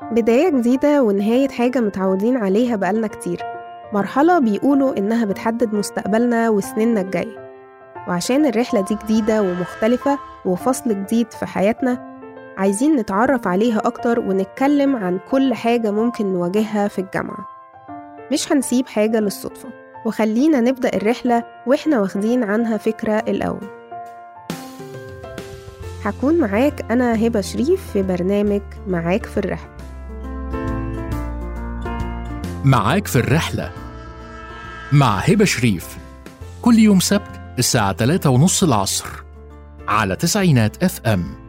بداية جديدة ونهاية حاجة متعودين عليها بقالنا كتير مرحلة بيقولوا إنها بتحدد مستقبلنا وسنيننا الجاية وعشان الرحلة دي جديدة ومختلفة وفصل جديد في حياتنا عايزين نتعرف عليها أكتر ونتكلم عن كل حاجة ممكن نواجهها في الجامعة مش هنسيب حاجة للصدفة وخلينا نبدأ الرحلة وإحنا واخدين عنها فكرة الأول هكون معاك أنا هبة شريف في برنامج معاك في الرحلة معاك في الرحلة مع هبة شريف كل يوم سبت الساعة 3 ونص العصر على تسعينات اف ام